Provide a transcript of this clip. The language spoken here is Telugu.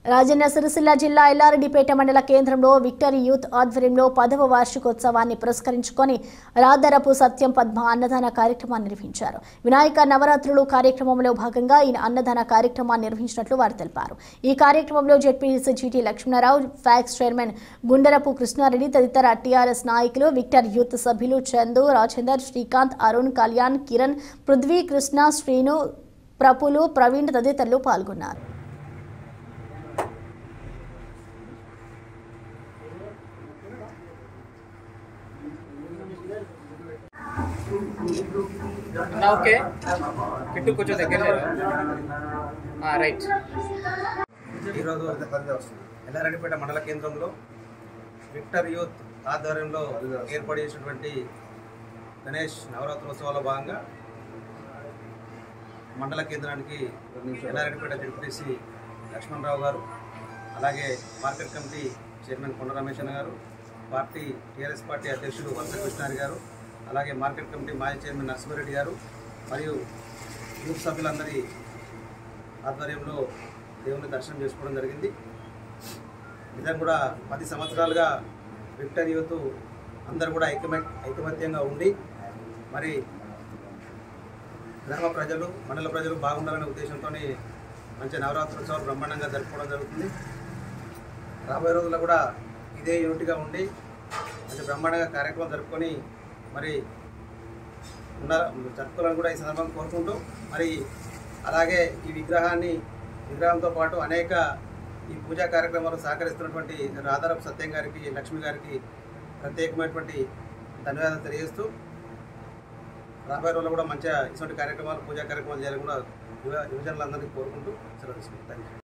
రాజన్న సిరిసిల్ల జిల్లా ఎల్లారెడ్డిపేట మండల కేంద్రంలో విక్టరీ యూత్ ఆధ్వర్యంలో పదవ వార్షికోత్సవాన్ని పురస్కరించుకొని రాదరపు సత్యం పద్మ అన్నదాన కార్యక్రమాన్ని నిర్వహించారు వినాయక నవరాత్రులు కార్యక్రమంలో భాగంగా ఈ అన్నదాన కార్యక్రమాన్ని నిర్వహించినట్లు వారు తెలిపారు ఈ కార్యక్రమంలో ZPC GT Lakshmanarao PACS chairman Gundarapu Krishnareddy తదితర టీఆర్ఎస్ నాయకులు విక్టర్ యూత్ సభ్యులు చందు రాజేందర్ శ్రీకాంత్ అరుణ్ కళ్యాణ్ కిరణ్ పృథ్వీ కృష్ణ శ్రీను ప్రపులు ప్రవీణ్ తదితరులు పాల్గొన్నారు అన్నా ఓకే కిట్టు కొంచెం దగ్గర రైట్ ఈరోజు ఎల్లారెడ్డిపేట మండల కేంద్రంలో విక్టర్ యూత్ ఆధ్వర్యంలో ఏర్పాటు చేసినటువంటి గణేష్ నవరాత్రోత్సవాల భాగంగా మండల కేంద్రానికి ఎల్లారెడ్డిపేట జడ్పీటీసీ లక్ష్మణరావు గారు అలాగే మార్కెట్ కమిటీ చైర్మన్ కొండ రమేష్ అన్న గారు పార్టీ టీఆర్ఎస్ పార్టీ అధ్యక్షుడు వలస కృష్ణారి గారు అలాగే మార్కెట్ కమిటీ మాజీ చైర్మన్ నరసింహారెడ్డి గారు మరియు యూత్ సభ్యులందరి ఆధ్వర్యంలో దేవుని దర్శనం చేసుకోవడం జరిగింది నిజంగా కూడా పది సంవత్సరాలుగా విక్టర్ యూత్ అందరూ కూడా ఐకమ ఐకమత్యంగా ఉండి మరి గ్రామ ప్రజలు మండల ప్రజలు బాగుండాలనే ఉద్దేశంతో మంచి నవరాత్రోత్సవాలు బ్రహ్మాండంగా జరుపుకోవడం జరుగుతుంది రాబోయే రోజుల్లో కూడా ఇదే యూనిట్గా ఉండి మంచి బ్రహ్మాండంగా కార్యక్రమం జరుపుకొని మరి ఉన్న జరుపుకోవాలని కూడా ఈ సందర్భంగా కోరుకుంటూ మరి అలాగే ఈ విగ్రహాన్ని విగ్రహంతో పాటు అనేక ఈ పూజా కార్యక్రమాలు సహకరిస్తున్నటువంటి రాధారపు సత్యం గారికి లక్ష్మి గారికి ప్రత్యేకమైనటువంటి ధన్యవాదాలు తెలియజేస్తూ రాబోయే రోజుల్లో కూడా మంచిగా ఇటువంటి కార్యక్రమాలు పూజా కార్యక్రమాలు చేయాలని కూడా యువ యువజనులందరినీ కోరుకుంటూ సెలవు తీసుకుంటాను థ్యాంక్ యూ